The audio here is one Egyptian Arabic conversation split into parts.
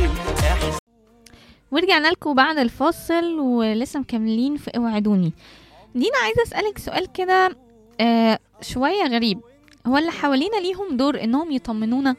احساس ورجعنا لكم بعد الفاصل ولسه مكملين في اوعدوني دينا عايزه اسالك سؤال كده آه شويه غريب هو اللي حوالينا ليهم دور انهم يطمنونا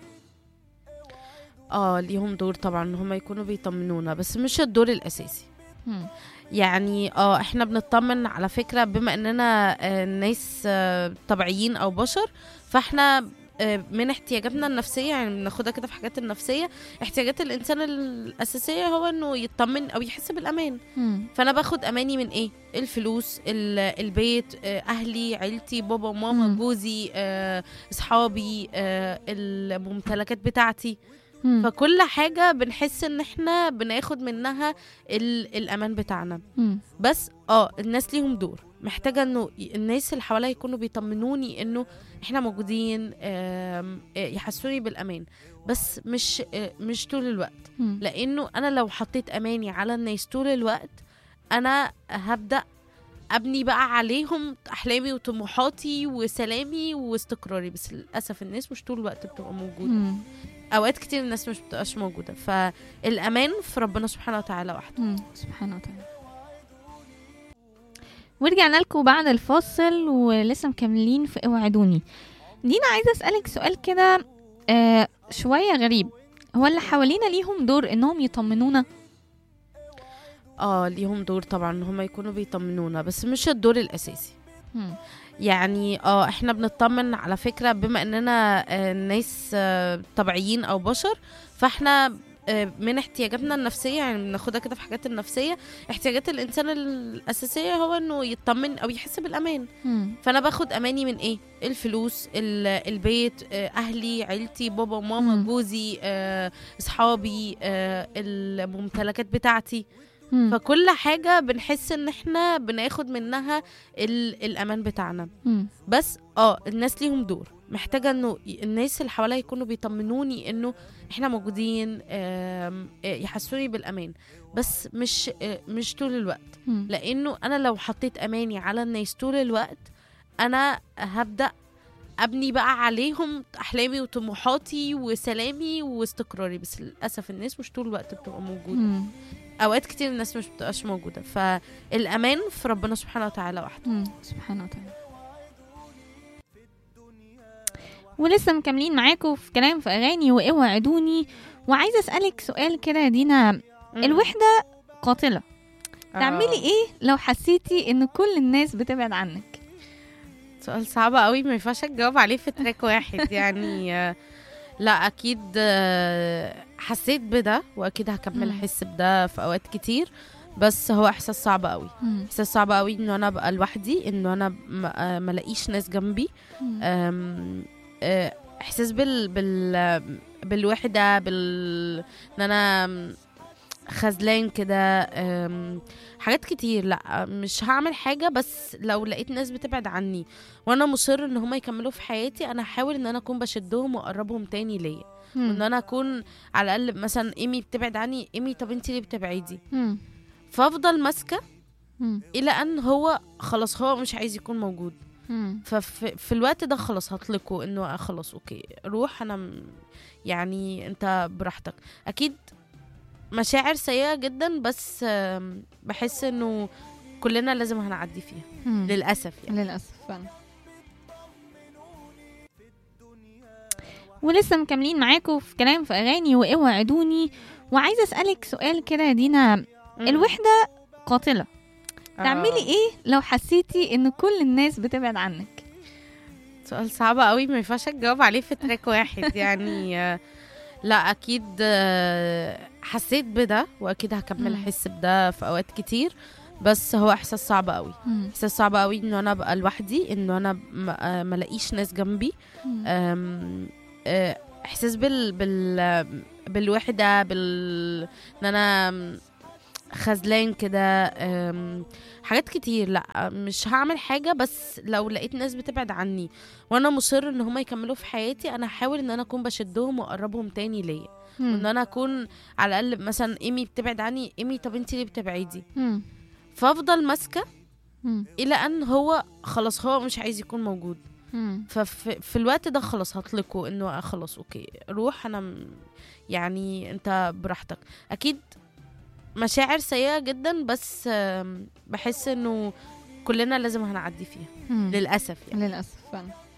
اه ليهم دور طبعا ان هم يكونوا بيطمنونا بس مش الدور الاساسي مم. يعني اه احنا بنطمن على فكره بما اننا آه، ناس آه، طبيعيين او بشر فاحنا آه، من احتياجاتنا النفسيه يعني بناخدها كده في حاجات النفسيه احتياجات الانسان الاساسيه هو انه يطمن او يحس بالامان مم. فانا باخد اماني من ايه الفلوس ال- البيت آه، اهلي عيلتي بابا وماما مم. جوزي آه، اصحابي آه، الممتلكات بتاعتي مم. فكل حاجه بنحس ان احنا بناخد منها ال- الامان بتاعنا مم. بس اه الناس ليهم دور محتاجه انه ي- الناس اللي حواليا يكونوا بيطمنوني انه احنا موجودين آم، آه، يحسوني بالامان بس مش آه، مش طول الوقت مم. لانه انا لو حطيت اماني على الناس طول الوقت انا هبدا ابني بقى عليهم احلامي وطموحاتي وسلامي واستقراري بس للاسف الناس مش طول الوقت بتبقى موجوده مم. اوقات كتير الناس مش بتبقاش موجوده فالامان في ربنا سبحانه وتعالى وحده مم. سبحانه وتعالى ورجعنا لكم بعد الفاصل ولسه مكملين في اوعدوني دينا عايزه اسالك سؤال كده آه شويه غريب هو اللي حوالينا ليهم دور انهم يطمنونا اه ليهم دور طبعا ان هم يكونوا بيطمنونا بس مش الدور الاساسي مم. يعني اه احنا بنطمن على فكره بما اننا آه، ناس آه، طبيعيين او بشر فاحنا آه، من احتياجاتنا النفسيه يعني بناخدها كده في حاجات النفسيه احتياجات الانسان الاساسيه هو انه يطمن او يحس بالامان مم. فانا باخد اماني من ايه الفلوس ال- البيت آه، اهلي عيلتي بابا وماما مم. جوزي آه، اصحابي آه، الممتلكات بتاعتي مم. فكل حاجه بنحس ان احنا بناخد منها ال- الامان بتاعنا مم. بس اه الناس ليهم دور محتاجه انه ي- الناس اللي حواليا يكونوا بيطمنوني انه احنا موجودين آم، آه، يحسوني بالامان بس مش آه، مش طول الوقت مم. لانه انا لو حطيت اماني على الناس طول الوقت انا هبدا ابني بقى عليهم احلامي وطموحاتي وسلامي واستقراري بس للاسف الناس مش طول الوقت بتبقى موجوده مم. اوقات كتير الناس مش بتبقاش موجوده فالامان في ربنا سبحانه وتعالى وحده مم. سبحانه وتعالى ولسه مكملين معاكم في كلام في اغاني واوعدوني وعايزه اسالك سؤال كده يا دينا الوحده قاتله تعملي ايه لو حسيتي ان كل الناس بتبعد عنك سؤال صعب قوي ما ينفعش تجاوب عليه في تراك واحد يعني آه، لا اكيد آه، حسيت بده واكيد هكمل مم. احس بده في اوقات كتير بس هو احساس صعب قوي مم. احساس صعب قوي انه انا ابقى لوحدي انه انا م- آه، ما الاقيش ناس جنبي مم. أم، آه، احساس بال بال بالوحده بال ان انا خذلان كده أم، حاجات كتير لا مش هعمل حاجه بس لو لقيت ناس بتبعد عني وانا مصر ان هم يكملوا في حياتي انا هحاول ان انا اكون بشدهم واقربهم تاني ليا وان مم. انا اكون على الاقل مثلا ايمي بتبعد عني ايمي طب انت ليه بتبعدي مم. فافضل ماسكه مم. الى ان هو خلاص هو مش عايز يكون موجود مم. ففي في الوقت ده خلاص هطلقه انه آه خلاص اوكي روح انا م- يعني انت براحتك اكيد مشاعر سيئة جدا بس آم، بحس انه كلنا لازم هنعدي فيها مم. للاسف يعني للأسف فعلا ولسه مكملين معاكم في كلام في أغاني وأوعدوني وعايزة أسألك سؤال كده يا دينا الوحدة قاتلة تعملي إيه لو حسيتي إن كل الناس بتبعد عنك سؤال صعب قوي ما ينفعش تجاوب عليه في تراك واحد يعني آه، لا اكيد آه، حسيت بده واكيد هكمل مم. احس بده في اوقات كتير بس هو احساس صعب قوي احساس صعب قوي انه انا ابقى لوحدي انه انا م- آه، ما الاقيش ناس جنبي أم، آه، احساس بال بال بالوحده بال ان انا خذلان كده أم، حاجات كتير لا مش هعمل حاجه بس لو لقيت ناس بتبعد عني وانا مصر ان هم يكملوا في حياتي انا هحاول ان انا اكون بشدهم واقربهم تاني ليا وان انا اكون على الاقل مثلا ايمي بتبعد عني ايمي طب انت ليه بتبعدي فافضل ماسكه الى ان هو خلاص هو مش عايز يكون موجود مم. ففي في الوقت ده خلاص هطلقه انه خلاص اوكي روح انا م- يعني انت براحتك اكيد مشاعر سيئة جدا بس آم، بحس انه كلنا لازم هنعدي فيها مم. للأسف يعني للاسف فعلا